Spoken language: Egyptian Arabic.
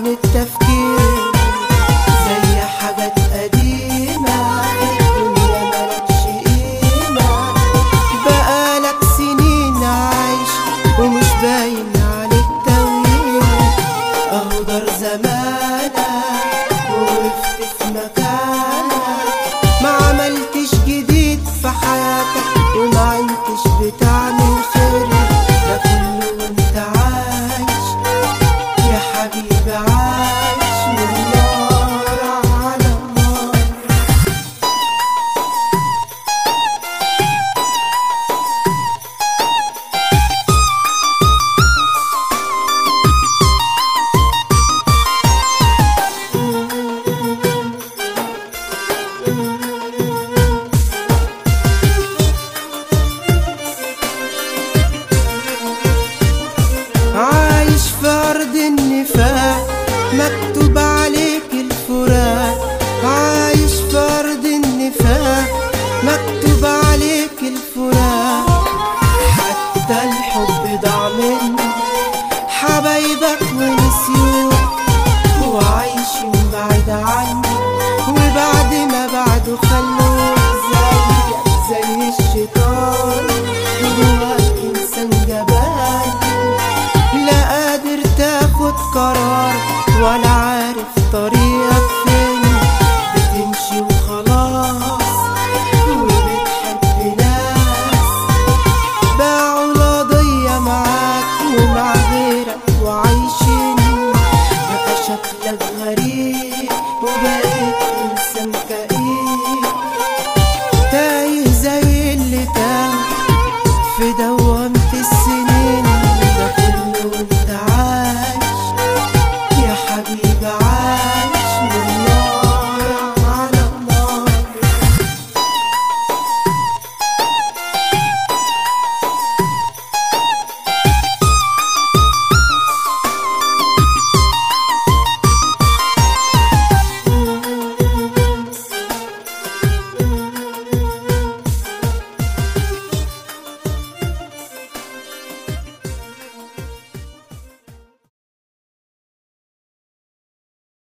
عن التفكير زي حاجات قديمة الدنيا ملكش قيمة بقالك سنين عايش ومش باين عليك تويل اهو دار زمانك وقفت في مكانك ما عملتش جديد في حياتك وما عندتش بتعمل خير ده كله وانت عايش يا حبيبي عايش من نار على نار عايش في أرض النفاق مكتوب عليك الفراق عايش في أرض النفاق مكتوب عليك الفراق حتى الحب ضاع منك حبايبك ونسيوك وعايشين بعيد عنك وبعد ما بعده خلوك زيك زي الشيطان جواك إنسان جبان لا قادر تاخد قرار ولا عارف طريق